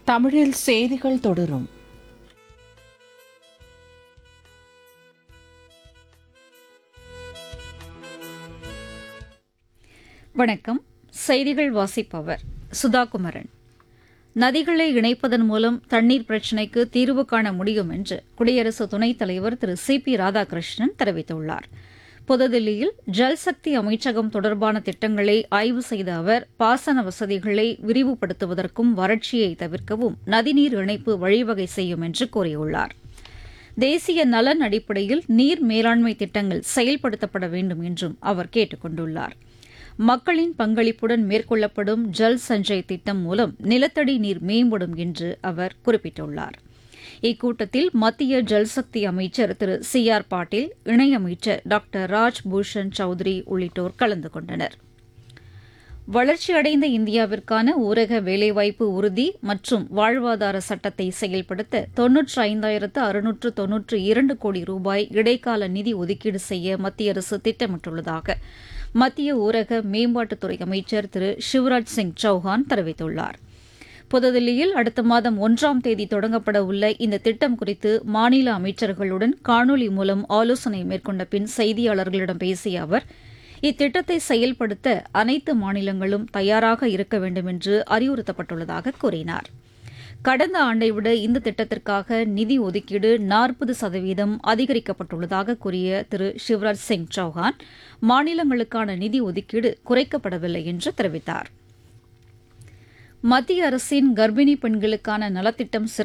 தமிழில் செய்திகள் தொடரும் வணக்கம் செய்திகள் வாசிப்பவர் சுதாகுமரன் நதிகளை இணைப்பதன் மூலம் தண்ணீர் பிரச்சினைக்கு தீர்வு காண முடியும் என்று குடியரசு துணைத் தலைவர் திரு சி பி ராதாகிருஷ்ணன் தெரிவித்துள்ளார் புதுதில்லியில் ஜல்சக்தி அமைச்சகம் தொடர்பான திட்டங்களை ஆய்வு செய்த அவர் பாசன வசதிகளை விரிவுபடுத்துவதற்கும் வறட்சியை தவிர்க்கவும் நதிநீர் இணைப்பு வழிவகை செய்யும் என்று கூறியுள்ளார் தேசிய நலன் அடிப்படையில் நீர் மேலாண்மை திட்டங்கள் செயல்படுத்தப்பட வேண்டும் என்றும் அவர் கேட்டுக் கொண்டுள்ளார் மக்களின் பங்களிப்புடன் மேற்கொள்ளப்படும் ஜல் சஞ்சய் திட்டம் மூலம் நிலத்தடி நீர் மேம்படும் என்று அவர் குறிப்பிட்டுள்ளார் இக்கூட்டத்தில் மத்திய ஜல்சக்தி அமைச்சர் திரு சி ஆர் பாட்டீல் இணையமைச்சர் டாக்டர் ராஜ் பூஷன் சௌத்ரி உள்ளிட்டோர் கலந்து கொண்டனர் வளர்ச்சியடைந்த இந்தியாவிற்கான ஊரக வேலைவாய்ப்பு உறுதி மற்றும் வாழ்வாதார சட்டத்தை செயல்படுத்த தொன்னூற்று ஐந்தாயிரத்து அறுநூற்று தொன்னூற்று இரண்டு கோடி ரூபாய் இடைக்கால நிதி ஒதுக்கீடு செய்ய மத்திய அரசு திட்டமிட்டுள்ளதாக மத்திய ஊரக மேம்பாட்டுத்துறை அமைச்சர் திரு சிவராஜ் சிங் சௌஹான் தெரிவித்துள்ளார் புதுதில்லியில் அடுத்த மாதம் ஒன்றாம் தேதி தொடங்கப்பட உள்ள இந்த திட்டம் குறித்து மாநில அமைச்சர்களுடன் காணொலி மூலம் ஆலோசனை மேற்கொண்ட பின் செய்தியாளர்களிடம் பேசிய அவர் இத்திட்டத்தை செயல்படுத்த அனைத்து மாநிலங்களும் தயாராக இருக்க வேண்டும் என்று அறிவுறுத்தப்பட்டுள்ளதாக கூறினார் கடந்த ஆண்டை விட இந்த திட்டத்திற்காக நிதி ஒதுக்கீடு நாற்பது சதவீதம் அதிகரிக்கப்பட்டுள்ளதாக கூறிய திரு சிவராஜ் சிங் சௌஹான் மாநிலங்களுக்கான நிதி ஒதுக்கீடு குறைக்கப்படவில்லை என்று தெரிவித்தார் மத்திய அரசின் கர்ப்பிணி பெண்களுக்கான நலத்திட்டம் சிறப்பு